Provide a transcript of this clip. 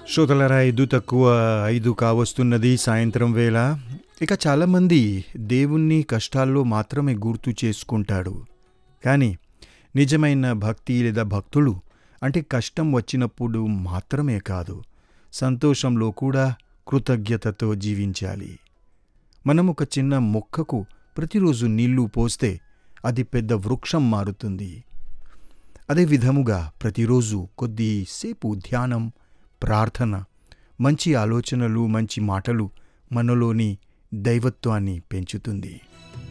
శ్రోతలరా ఐదు తక్కువ ఐదు కావస్తున్నది సాయంత్రం వేళ ఇక చాలామంది దేవుణ్ణి కష్టాల్లో మాత్రమే గుర్తు చేసుకుంటాడు కానీ నిజమైన భక్తి లేదా భక్తులు అంటే కష్టం వచ్చినప్పుడు మాత్రమే కాదు సంతోషంలో కూడా కృతజ్ఞతతో జీవించాలి మనం ఒక చిన్న మొక్కకు ప్రతిరోజు నీళ్లు పోస్తే అది పెద్ద వృక్షం మారుతుంది అదే విధముగా ప్రతిరోజు కొద్దిసేపు ధ్యానం ప్రార్థన మంచి ఆలోచనలు మంచి మాటలు మనలోని దైవత్వాన్ని పెంచుతుంది